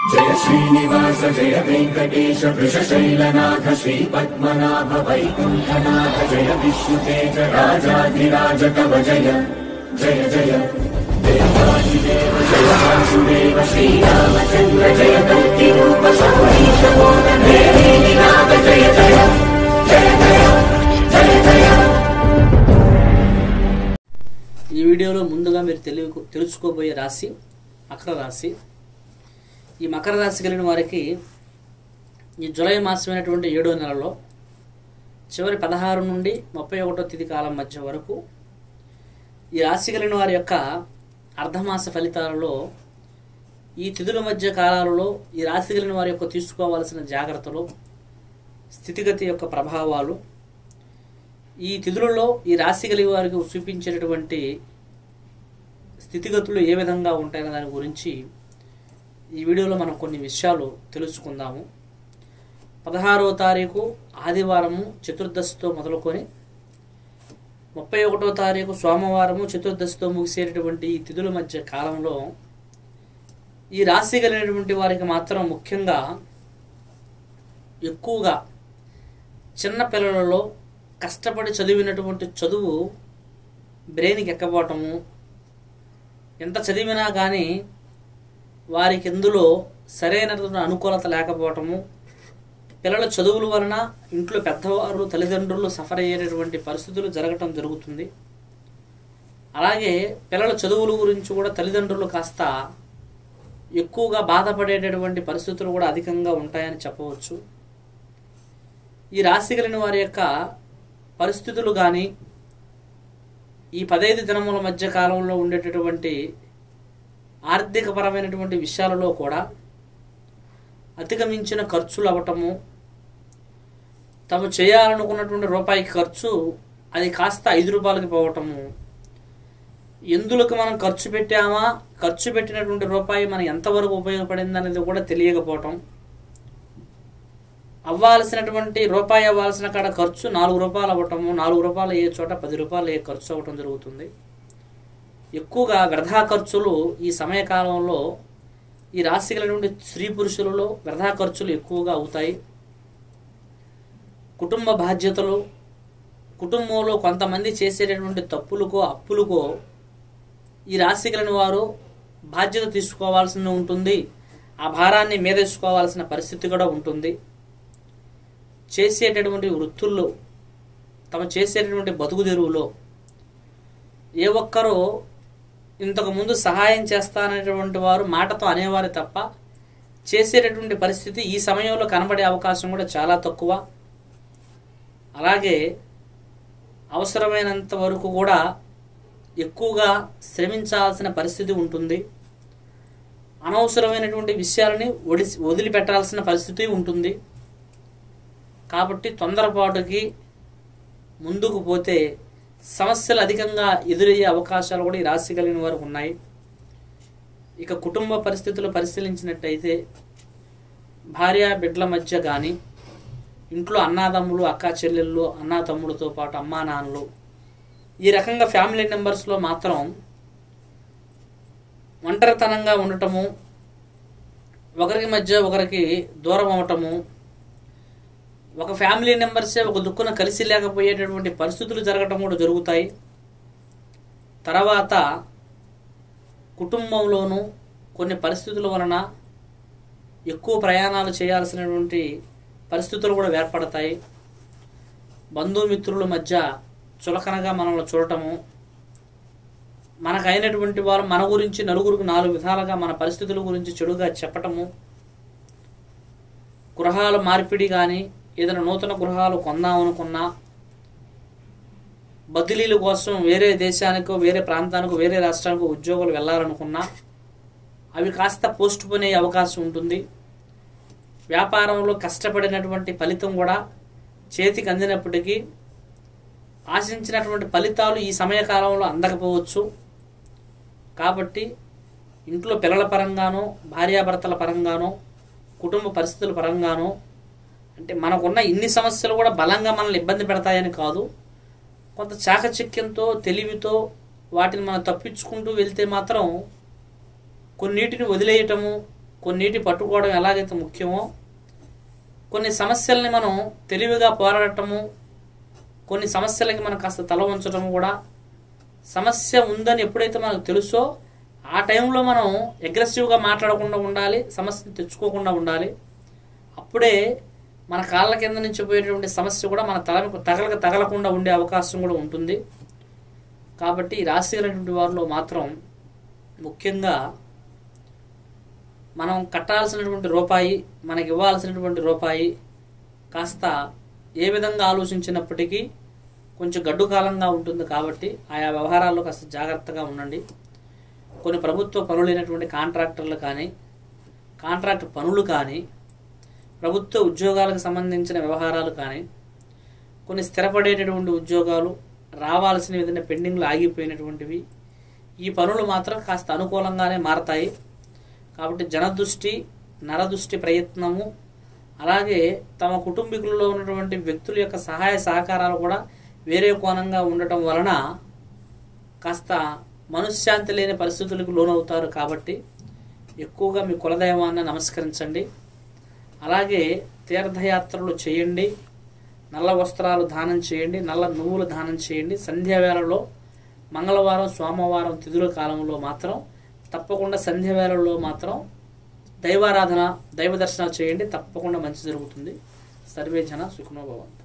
जय श्रीनिवास जय वेङ्कटेश वृषशैलनाथ श्रीपद्मनाभ वैकुण्ठनाथ जय विष्णुतेज राजाधिराज कव जय जय जय देवादिदेव जय वासुदेव श्रीरामचन्द्र जय कल्किरूप शौरीश मोदन देवीनाथ जय जय जय जय जय जय ఈ వీడియోలో ముందుగా మీరు తెలియ తెలుసుకోబోయే రాశి మకర రాశి ఈ మకర రాశి కలిగిన వారికి ఈ జూలై మాసమైనటువంటి ఏడో నెలలో చివరి పదహారు నుండి ముప్పై ఒకటో తేదీ కాలం మధ్య వరకు ఈ రాశి కలిగిన వారి యొక్క అర్ధమాస ఫలితాలలో ఈ తిథుల మధ్య కాలాలలో ఈ రాశి కలిగిన వారి యొక్క తీసుకోవాల్సిన జాగ్రత్తలు స్థితిగతి యొక్క ప్రభావాలు ఈ తిథులలో ఈ రాశి కలిగి వారికి చూపించేటటువంటి స్థితిగతులు ఏ విధంగా ఉంటాయనే దాని గురించి ఈ వీడియోలో మనం కొన్ని విషయాలు తెలుసుకుందాము పదహారవ తారీఖు ఆదివారము చతుర్దశితో మొదలుకొని ముప్పై ఒకటో తారీఖు సోమవారము చతుర్దశితో ముగిసేటటువంటి ఈ తిథుల మధ్య కాలంలో ఈ రాశి కలిగినటువంటి వారికి మాత్రం ముఖ్యంగా ఎక్కువగా చిన్న పిల్లలలో కష్టపడి చదివినటువంటి చదువు బ్రెయిన్కి ఎక్కబోవటము ఎంత చదివినా కానీ వారికి ఇందులో సరైనటువంటి అనుకూలత లేకపోవటము పిల్లల చదువుల వలన ఇంట్లో పెద్దవారు తల్లిదండ్రులు సఫర్ అయ్యేటటువంటి పరిస్థితులు జరగటం జరుగుతుంది అలాగే పిల్లల చదువుల గురించి కూడా తల్లిదండ్రులు కాస్త ఎక్కువగా బాధపడేటటువంటి పరిస్థితులు కూడా అధికంగా ఉంటాయని చెప్పవచ్చు ఈ రాశి కలిగిన వారి యొక్క పరిస్థితులు కానీ ఈ పదైదు దినముల మధ్య కాలంలో ఉండేటటువంటి ఆర్థికపరమైనటువంటి విషయాలలో కూడా అధిగమించిన ఖర్చులు అవ్వటము తాము చేయాలనుకున్నటువంటి రూపాయికి ఖర్చు అది కాస్త ఐదు రూపాయలకి పోవటము ఎందులకు మనం ఖర్చు పెట్టామా ఖర్చు పెట్టినటువంటి రూపాయి మనం ఎంతవరకు ఉపయోగపడింది అనేది కూడా తెలియకపోవటం అవ్వాల్సినటువంటి రూపాయి అవ్వాల్సిన కాడ ఖర్చు నాలుగు రూపాయలు అవ్వటము నాలుగు రూపాయలు అయ్యే చోట పది రూపాయలు అయ్యే ఖర్చు అవ్వటం జరుగుతుంది ఎక్కువగా వృధా ఖర్చులు ఈ సమయకాలంలో ఈ రాశి కలిగినటువంటి స్త్రీ పురుషులలో వృధా ఖర్చులు ఎక్కువగా అవుతాయి కుటుంబ బాధ్యతలు కుటుంబంలో కొంతమంది చేసేటటువంటి తప్పులకో అప్పులకో ఈ రాశి కలిగిన వారు బాధ్యత తీసుకోవాల్సి ఉంటుంది ఆ భారాన్ని మీదేసుకోవాల్సిన పరిస్థితి కూడా ఉంటుంది చేసేటటువంటి వృత్తుల్లో తమ చేసేటటువంటి బతుకు తెరువులో ఏ ఒక్కరూ ఇంతకు ముందు సహాయం చేస్తాననేటువంటి వారు మాటతో అనేవారు తప్ప చేసేటటువంటి పరిస్థితి ఈ సమయంలో కనబడే అవకాశం కూడా చాలా తక్కువ అలాగే అవసరమైనంత వరకు కూడా ఎక్కువగా శ్రమించాల్సిన పరిస్థితి ఉంటుంది అనవసరమైనటువంటి విషయాలని ఒడిసి వదిలిపెట్టాల్సిన పరిస్థితి ఉంటుంది కాబట్టి తొందరపాటుకి ముందుకు పోతే సమస్యలు అధికంగా ఎదురయ్యే అవకాశాలు కూడా ఈ రాశి కలిగిన వారికి ఉన్నాయి ఇక కుటుంబ పరిస్థితులు పరిశీలించినట్టయితే భార్య బిడ్డల మధ్య కానీ ఇంట్లో అన్నాదమ్ములు అక్కా చెల్లెళ్ళు అన్నా తమ్ముడితో పాటు అమ్మా నాన్నలు ఈ రకంగా ఫ్యామిలీ మెంబర్స్లో మాత్రం ఒంటరితనంగా ఉండటము ఒకరికి మధ్య ఒకరికి దూరం అవటము ఒక ఫ్యామిలీ మెంబర్సే ఒక దుక్కున కలిసి లేకపోయేటటువంటి పరిస్థితులు జరగటం కూడా జరుగుతాయి తర్వాత కుటుంబంలోనూ కొన్ని పరిస్థితుల వలన ఎక్కువ ప్రయాణాలు చేయాల్సినటువంటి పరిస్థితులు కూడా ఏర్పడతాయి బంధుమిత్రుల మధ్య చులకనగా మనల్ని చూడటము మనకు అయినటువంటి వారు మన గురించి నలుగురికి నాలుగు విధాలుగా మన పరిస్థితుల గురించి చెడుగా చెప్పటము గృహాల మార్పిడి కానీ ఏదైనా నూతన గృహాలు కొందామనుకున్నా బదిలీల కోసం వేరే దేశానికో వేరే ప్రాంతానికో వేరే రాష్ట్రానికో ఉద్యోగులు వెళ్ళాలనుకున్నా అవి కాస్త పోస్ట్ పోన్ అయ్యే అవకాశం ఉంటుంది వ్యాపారంలో కష్టపడినటువంటి ఫలితం కూడా చేతికి అందినప్పటికీ ఆశించినటువంటి ఫలితాలు ఈ సమయకాలంలో అందకపోవచ్చు కాబట్టి ఇంట్లో పిల్లల పరంగానో భార్యాభర్తల పరంగానో కుటుంబ పరిస్థితుల పరంగానో అంటే మనకున్న ఇన్ని సమస్యలు కూడా బలంగా మనల్ని ఇబ్బంది పెడతాయని కాదు కొంత చాకచక్యంతో తెలివితో వాటిని మనం తప్పించుకుంటూ వెళ్తే మాత్రం కొన్నిటిని వదిలేయటము కొన్నిటి పట్టుకోవడం ఎలాగైతే ముఖ్యమో కొన్ని సమస్యల్ని మనం తెలివిగా పోరాడటము కొన్ని సమస్యలకి మనం కాస్త తల ఉంచడం కూడా సమస్య ఉందని ఎప్పుడైతే మనకు తెలుసో ఆ టైంలో మనం అగ్రెసివ్గా మాట్లాడకుండా ఉండాలి సమస్యను తెచ్చుకోకుండా ఉండాలి అప్పుడే మన కాళ్ళ కింద నుంచి పోయేటువంటి సమస్య కూడా మన తల తగలక తగలకుండా ఉండే అవకాశం కూడా ఉంటుంది కాబట్టి ఈ రాశి కలిగినటువంటి వారిలో మాత్రం ముఖ్యంగా మనం కట్టాల్సినటువంటి రూపాయి మనకి ఇవ్వాల్సినటువంటి రూపాయి కాస్త ఏ విధంగా ఆలోచించినప్పటికీ కొంచెం గడ్డు కాలంగా ఉంటుంది కాబట్టి ఆయా వ్యవహారాల్లో కాస్త జాగ్రత్తగా ఉండండి కొన్ని ప్రభుత్వ పనులైనటువంటి కాంట్రాక్టర్లు కానీ కాంట్రాక్ట్ పనులు కానీ ప్రభుత్వ ఉద్యోగాలకు సంబంధించిన వ్యవహారాలు కానీ కొన్ని స్థిరపడేటటువంటి ఉద్యోగాలు రావాల్సిన విధంగా పెండింగ్లు ఆగిపోయినటువంటివి ఈ పనులు మాత్రం కాస్త అనుకూలంగానే మారతాయి కాబట్టి జనదృష్టి నరదృష్టి ప్రయత్నము అలాగే తమ కుటుంబీకులలో ఉన్నటువంటి వ్యక్తుల యొక్క సహాయ సహకారాలు కూడా వేరే కోణంగా ఉండటం వలన కాస్త మనశ్శాంతి లేని పరిస్థితులకు లోనవుతారు కాబట్టి ఎక్కువగా మీ కులదైవాన్ని నమస్కరించండి అలాగే తీర్థయాత్రలు చేయండి నల్ల వస్త్రాలు దానం చేయండి నల్ల నువ్వులు దానం చేయండి సంధ్యావేళలో మంగళవారం సోమవారం తిథుల కాలంలో మాత్రం తప్పకుండా సంధ్యావేళలో మాత్రం దైవారాధన దైవ దర్శనాలు చేయండి తప్పకుండా మంచి జరుగుతుంది సర్వే జన సుఖనోభవం